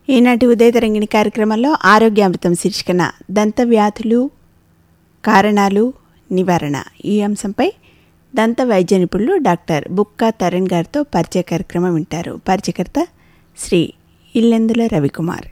ఈనాటి ఉదయతరంగిణి కార్యక్రమంలో ఆరోగ్యామృతం శీర్షికన దంత వ్యాధులు కారణాలు నివారణ ఈ అంశంపై దంత వైద్య నిపుణులు డాక్టర్ బుక్కా తరణ్ గారితో పరిచయ కార్యక్రమం వింటారు పరిచయకర్త శ్రీ ఇల్లెందుల రవికుమార్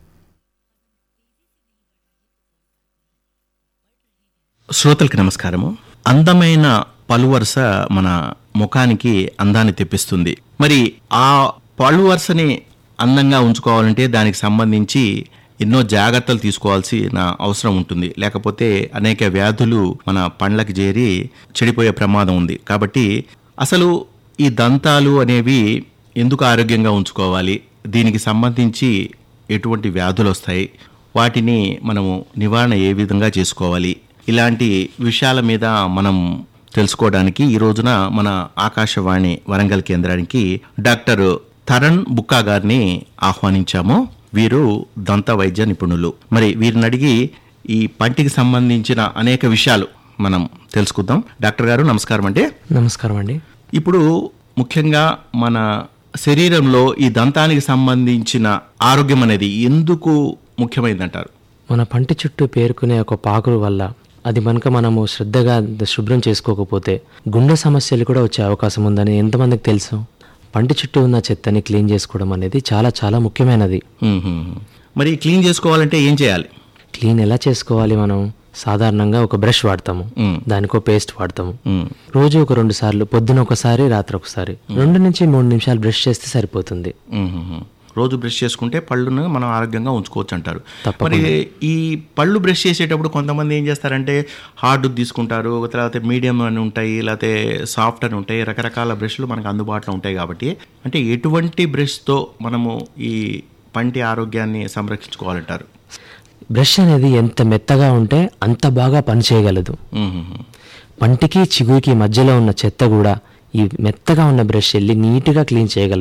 శ్రోతలకి నమస్కారము అందమైన పలువరుస మన ముఖానికి అందాన్ని తెప్పిస్తుంది మరి ఆ పలువరుసని అందంగా ఉంచుకోవాలంటే దానికి సంబంధించి ఎన్నో జాగ్రత్తలు తీసుకోవాల్సిన అవసరం ఉంటుంది లేకపోతే అనేక వ్యాధులు మన పండ్లకి చేరి చెడిపోయే ప్రమాదం ఉంది కాబట్టి అసలు ఈ దంతాలు అనేవి ఎందుకు ఆరోగ్యంగా ఉంచుకోవాలి దీనికి సంబంధించి ఎటువంటి వ్యాధులు వస్తాయి వాటిని మనము నివారణ ఏ విధంగా చేసుకోవాలి ఇలాంటి విషయాల మీద మనం తెలుసుకోవడానికి ఈ రోజున మన ఆకాశవాణి వరంగల్ కేంద్రానికి డాక్టర్ తరణ్ బుక్కా గారిని ఆహ్వానించాము వీరు దంత వైద్య నిపుణులు మరి వీరిని అడిగి ఈ పంటికి సంబంధించిన అనేక విషయాలు మనం తెలుసుకుందాం డాక్టర్ గారు నమస్కారం అండి నమస్కారం అండి ఇప్పుడు ముఖ్యంగా మన శరీరంలో ఈ దంతానికి సంబంధించిన ఆరోగ్యం అనేది ఎందుకు ముఖ్యమైనదంటారు మన పంటి చుట్టూ పేరుకునే ఒక పాకురు వల్ల అది మనక మనము శ్రద్ధగా ద- శుభ్రం చేసుకోకపోతే గుండె సమస్యలు కూడా వచ్చే అవకాశం ఉందని ఎంతమందికి తెలుసు పంటి చుట్టూ ఉన్న చెత్తని క్లీన్ చేసుకోవడం అనేది చాలా చాలా ముఖ్యమైనది మ్మ్. మరి క్లీన్ చేసుకోవాలంటే ఏం చేయాలి క్లీన్ ఎలా చేసుకోవాలి మనం సాధారణంగా ఒక బ్రష్ వాడతాము మ్మ్. దానికో పేస్ట్ వాడతాము మ్మ్. రోజు ఒక రెండు సార్లు పొద్దున ఒకసారి రాత్రి ఒకసారి రెండు నుంచి మూడు నిమిషాలు బ్రష్ చేస్తే సరిపోతుంది మ్మ్. రోజు బ్రష్ చేసుకుంటే పళ్ళును మనం ఆరోగ్యంగా ఉంచుకోవచ్చు అంటారు తప్పకుండా. మరి ఈ పళ్ళు బ్రష్ చేసేటప్పుడు కొంతమంది ఏం చేస్తారంటే హార్డ్ తీసుకుంటారు తర్వాత మీడియం అని ఉంటాయి లేకపోతే సాఫ్ట్ అని ఉంటాయి రకరకాల బ్రష్లు మనకు అందుబాటులో ఉంటాయి కాబట్టి అంటే ఎటువంటి బ్రష్తో మనము ఈ పంటి ఆరోగ్యాన్ని సంరక్షించుకోవాలంటారు బ్రష్ అనేది ఎంత మెత్తగా ఉంటే అంత బాగా పనిచేయగలదు మ్మ్. పంటికి చిగురికి మధ్యలో ఉన్న చెత్త కూడా ఈ మెత్తగా ఉన్న బ్రష్ వెళ్ళి నీట్గా క్లీన్ చేయగలదు